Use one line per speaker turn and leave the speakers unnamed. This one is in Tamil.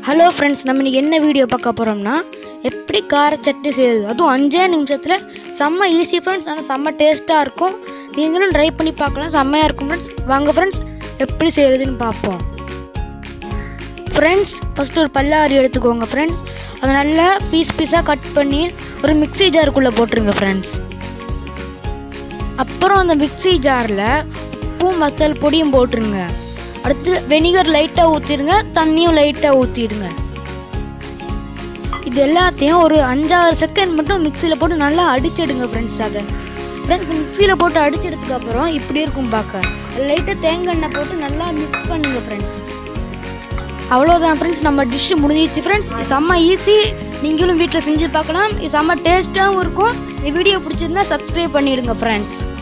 ஹலோ ஃப்ரெண்ட்ஸ் நம்ம இன்னைக்கு என்ன வீடியோ பார்க்க போகிறோம்னா எப்படி கார சட்னி செய்கிறது அதுவும் அஞ்சே நிமிஷத்தில் செம்ம ஈஸி ஃப்ரெண்ட்ஸ் ஆனால் செம்ம டேஸ்ட்டாக இருக்கும் நீங்களும் ட்ரை பண்ணி பார்க்கலாம் செம்மையாக இருக்கும் ஃப்ரெண்ட்ஸ் வாங்க ஃப்ரெண்ட்ஸ் எப்படி செய்கிறதுன்னு பார்ப்போம் ஃப்ரெண்ட்ஸ் ஃபஸ்ட்டு ஒரு பல்லாரி எடுத்துக்கோங்க ஃப்ரெண்ட்ஸ் அதை நல்லா பீஸ் பீஸாக கட் பண்ணி ஒரு மிக்ஸி ஜாருக்குள்ளே போட்டுருங்க ஃப்ரெண்ட்ஸ் அப்புறம் அந்த மிக்ஸி ஜாரில் உப்பும் மத்தல் பொடியும் போட்டுருங்க அடுத்து வெனிகர் லைட்டாக ஊற்றிடுங்க தண்ணியும் லைட்டாக ஊற்றிடுங்க இது எல்லாத்தையும் ஒரு அஞ்சாறு செகண்ட் மட்டும் மிக்சியில் போட்டு நல்லா அடிச்சிடுங்க ஃப்ரெண்ட்ஸ் அதை ஃப்ரெண்ட்ஸ் மிக்சியில் போட்டு அடிச்சதுக்கப்புறம் இப்படி இருக்கும் பார்க்க லைட்டாக தேங்காய் எண்ணெய் போட்டு நல்லா மிக்ஸ் பண்ணுங்க ஃப்ரெண்ட்ஸ் அவ்வளோதான் ஃப்ரெண்ட்ஸ் நம்ம டிஷ்ஷு முடிஞ்சிச்சு ஃப்ரெண்ட்ஸ் இது செம்ம ஈஸி நீங்களும் வீட்டில் செஞ்சு பார்க்கலாம் இது செம்ம டேஸ்ட்டாகவும் இருக்கும் இந்த வீடியோ பிடிச்சிருந்தா சப்ஸ்கிரைப் பண்ணிடுங்க ஃப்ரெண்ட்ஸ்